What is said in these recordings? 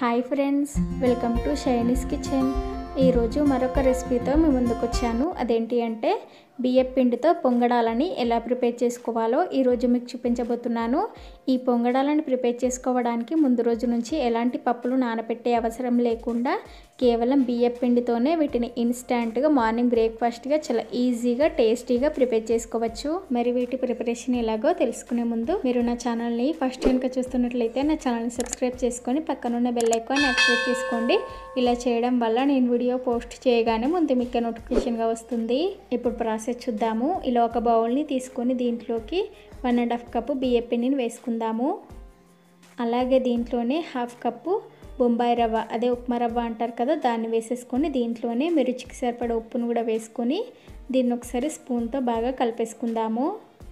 hi friends welcome to Shiny's kitchen ఈరోజు మరొక రెసిపీతో మీ ముందుకు వచ్చాను అదేంటి అంటే బియ్యం పిండితో పొంగడాలని ఎలా ప్రిపేర్ చేసుకోవాలో ఈరోజు మీకు చూపించబోతున్నాను ఈ పొంగడాలని ప్రిపేర్ చేసుకోవడానికి ముందు రోజు నుంచి ఎలాంటి పప్పులు నానబెట్టే అవసరం లేకుండా కేవలం బియ్యం పిండితోనే వీటిని ఇన్స్టాంట్గా మార్నింగ్ బ్రేక్ఫాస్ట్గా చాలా ఈజీగా టేస్టీగా ప్రిపేర్ చేసుకోవచ్చు మరి వీటి ప్రిపరేషన్ ఎలాగో తెలుసుకునే ముందు మీరు నా ఛానల్ని ఫస్ట్ కనుక చూస్తున్నట్లయితే నా ఛానల్ని సబ్స్క్రైబ్ చేసుకొని పక్కనున్న బెల్ ఐకాన్ యాక్టివేట్ చేసుకోండి ఇలా చేయడం వల్ల నేను వీడియో పోస్ట్ చేయగానే ముందు మీకు నోటిఫికేషన్గా వస్తుంది ఇప్పుడు ప్రాసెస్ చూద్దాము ఇలా ఒక బౌల్ని తీసుకొని దీంట్లోకి వన్ అండ్ హాఫ్ కప్పు బియ్యం పిండిని వేసుకుందాము అలాగే దీంట్లోనే హాఫ్ కప్పు బొంబాయి రవ్వ అదే ఉప్మా రవ్వ అంటారు కదా దాన్ని వేసేసుకొని దీంట్లోనే మీ రుచికి సరిపడే ఉప్పును కూడా వేసుకొని దీన్ని ఒకసారి స్పూన్తో బాగా కలిపేసుకుందాము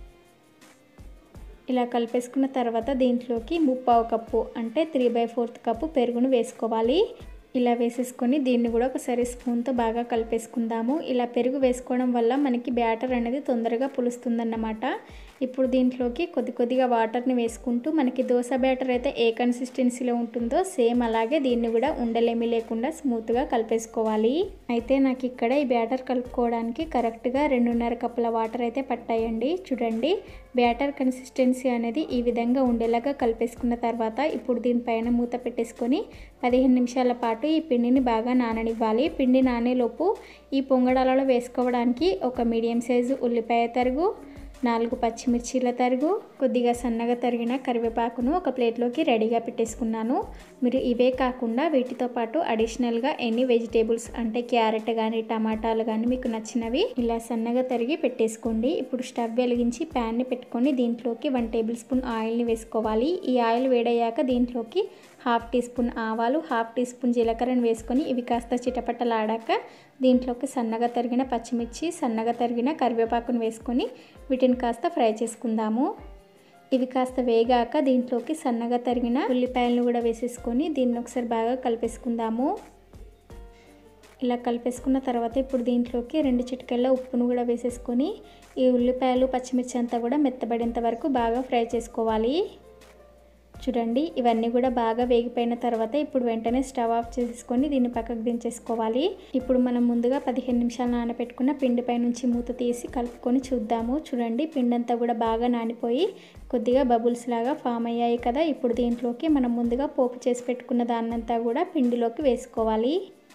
ఇలా కలిపేసుకున్న తర్వాత దీంట్లోకి ముప్పావు కప్పు అంటే త్రీ బై ఫోర్త్ కప్పు పెరుగును వేసుకోవాలి ఇలా వేసేసుకొని దీన్ని కూడా ఒకసారి స్పూన్తో బాగా కలిపేసుకుందాము ఇలా పెరుగు వేసుకోవడం వల్ల మనకి బ్యాటర్ అనేది తొందరగా పులుస్తుందన్నమాట ఇప్పుడు దీంట్లోకి కొద్ది కొద్దిగా వాటర్ని వేసుకుంటూ మనకి దోశ బ్యాటర్ అయితే ఏ కన్సిస్టెన్సీలో ఉంటుందో సేమ్ అలాగే దీన్ని కూడా ఉండలేమి లేకుండా స్మూత్గా కలిపేసుకోవాలి అయితే నాకు ఇక్కడ ఈ బ్యాటర్ కలుపుకోవడానికి కరెక్ట్గా రెండున్నర కప్పుల వాటర్ అయితే పట్టాయండి చూడండి బ్యాటర్ కన్సిస్టెన్సీ అనేది ఈ విధంగా ఉండేలాగా కలిపేసుకున్న తర్వాత ఇప్పుడు దీనిపైన మూత పెట్టేసుకొని పదిహేను నిమిషాల పాటు ఈ పిండిని బాగా నాననివ్వాలి పిండి నానేలోపు ఈ పొంగడాలలో వేసుకోవడానికి ఒక మీడియం సైజు ఉల్లిపాయ తరుగు నాలుగు పచ్చిమిర్చీల తరుగు కొద్దిగా సన్నగా తరిగిన కరివేపాకును ఒక ప్లేట్లోకి రెడీగా పెట్టేసుకున్నాను మీరు ఇవే కాకుండా వీటితో పాటు అడిషనల్గా ఎనీ వెజిటేబుల్స్ అంటే క్యారెట్ కానీ టమాటాలు కానీ మీకు నచ్చినవి ఇలా సన్నగా తరిగి పెట్టేసుకోండి ఇప్పుడు స్టవ్ వెలిగించి ప్యాన్ని పెట్టుకొని దీంట్లోకి వన్ టేబుల్ స్పూన్ ఆయిల్ని వేసుకోవాలి ఈ ఆయిల్ వేడయ్యాక దీంట్లోకి హాఫ్ టీ స్పూన్ ఆవాలు హాఫ్ టీ స్పూన్ జీలకర్రను వేసుకొని ఇవి కాస్త చిటపటలాడాక దీంట్లోకి సన్నగా తరిగిన పచ్చిమిర్చి సన్నగా తరిగిన కరివేపాకును వేసుకొని వీటిని కాస్త ఫ్రై చేసుకుందాము ఇవి కాస్త వేగాక దీంట్లోకి సన్నగా తరిగిన ఉల్లిపాయలను కూడా వేసేసుకొని దీన్ని ఒకసారి బాగా కలిపేసుకుందాము ఇలా కలిపేసుకున్న తర్వాత ఇప్పుడు దీంట్లోకి రెండు చిటికెళ్ళ ఉప్పును కూడా వేసేసుకొని ఈ ఉల్లిపాయలు పచ్చిమిర్చి అంతా కూడా మెత్తబడేంత వరకు బాగా ఫ్రై చేసుకోవాలి చూడండి ఇవన్నీ కూడా బాగా వేగిపోయిన తర్వాత ఇప్పుడు వెంటనే స్టవ్ ఆఫ్ చేసుకొని దీన్ని పక్కకు దించేసుకోవాలి ఇప్పుడు మనం ముందుగా పదిహేను నిమిషాలు నానబెట్టుకున్న పిండిపై నుంచి మూత తీసి కలుపుకొని చూద్దాము చూడండి పిండి అంతా కూడా బాగా నానిపోయి కొద్దిగా బబుల్స్ లాగా ఫామ్ అయ్యాయి కదా ఇప్పుడు దీంట్లోకి మనం ముందుగా పోపు చేసి పెట్టుకున్న దాన్నంతా కూడా పిండిలోకి వేసుకోవాలి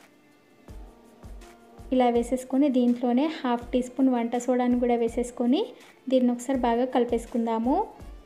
ఇలా వేసేసుకొని దీంట్లోనే హాఫ్ టీ స్పూన్ వంట సోడాని కూడా వేసేసుకొని దీన్ని ఒకసారి బాగా కలిపేసుకుందాము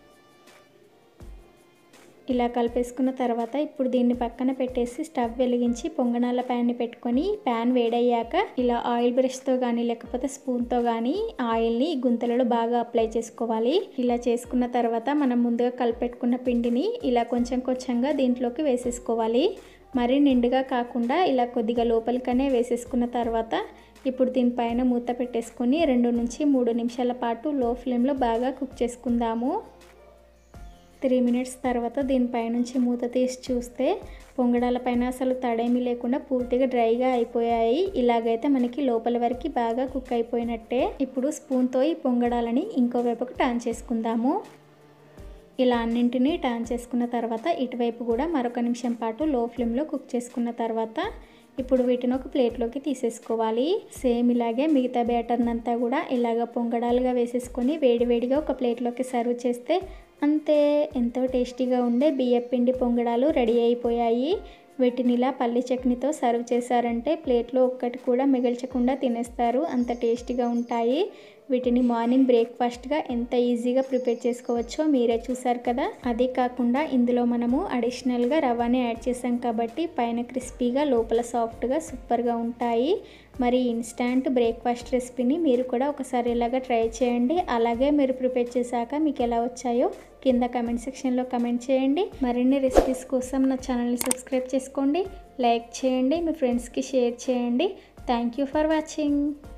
ఇలా కలిపేసుకున్న తర్వాత ఇప్పుడు దీన్ని పక్కన పెట్టేసి స్టవ్ వెలిగించి పొంగనాల ప్యాన్ని పెట్టుకొని ప్యాన్ వేడయ్యాక ఇలా ఆయిల్ బ్రష్తో కానీ లేకపోతే స్పూన్తో కానీ ఆయిల్ని గుంతలలో బాగా అప్లై చేసుకోవాలి ఇలా చేసుకున్న తర్వాత మనం ముందుగా కలిపెట్టుకున్న పిండిని ఇలా కొంచెం కొంచెంగా దీంట్లోకి వేసేసుకోవాలి మరీ నిండుగా కాకుండా ఇలా కొద్దిగా లోపలికనే వేసేసుకున్న తర్వాత ఇప్పుడు దీనిపైన మూత పెట్టేసుకొని రెండు నుంచి మూడు నిమిషాల పాటు లో ఫ్లేమ్లో బాగా కుక్ చేసుకుందాము త్రీ మినిట్స్ తర్వాత దీనిపైనుంచి మూత తీసి చూస్తే పొంగడాల పైన అసలు తడేమీ లేకుండా పూర్తిగా డ్రైగా అయిపోయాయి ఇలాగైతే మనకి లోపల వరకు బాగా కుక్ అయిపోయినట్టే ఇప్పుడు స్పూన్తో ఈ పొంగడాలని ఇంకో వైపుకు టర్న్ చేసుకుందాము ఇలా అన్నింటినీ టర్న్ చేసుకున్న తర్వాత ఇటువైపు కూడా మరొక నిమిషం పాటు లో ఫ్లేమ్లో కుక్ చేసుకున్న తర్వాత ఇప్పుడు వీటిని ఒక ప్లేట్లోకి తీసేసుకోవాలి సేమ్ ఇలాగే మిగతా బ్యాటర్నంతా కూడా ఇలాగ పొంగడాలుగా వేసేసుకొని వేడివేడిగా ఒక ప్లేట్లోకి సర్వ్ చేస్తే అంతే ఎంతో టేస్టీగా ఉండే బియ్యం పిండి పొంగడాలు రెడీ అయిపోయాయి వీటిని ఇలా పల్లి చట్నీతో సర్వ్ చేశారంటే ప్లేట్లో ఒక్కటి కూడా మిగల్చకుండా తినేస్తారు అంత టేస్టీగా ఉంటాయి వీటిని మార్నింగ్ బ్రేక్ఫాస్ట్గా ఎంత ఈజీగా ప్రిపేర్ చేసుకోవచ్చో మీరే చూసారు కదా అదే కాకుండా ఇందులో మనము అడిషనల్గా రవ్వని యాడ్ చేసాం కాబట్టి పైన క్రిస్పీగా లోపల సాఫ్ట్గా సూపర్గా ఉంటాయి మరి ఇన్స్టాంట్ బ్రేక్ఫాస్ట్ రెసిపీని మీరు కూడా ఒకసారి ఇలాగా ట్రై చేయండి అలాగే మీరు ప్రిపేర్ చేశాక మీకు ఎలా వచ్చాయో కింద కమెంట్ సెక్షన్లో కమెంట్ చేయండి మరిన్ని రెసిపీస్ కోసం నా ఛానల్ని సబ్స్క్రైబ్ చేసుకోండి లైక్ చేయండి మీ ఫ్రెండ్స్కి షేర్ చేయండి థ్యాంక్ యూ ఫర్ వాచింగ్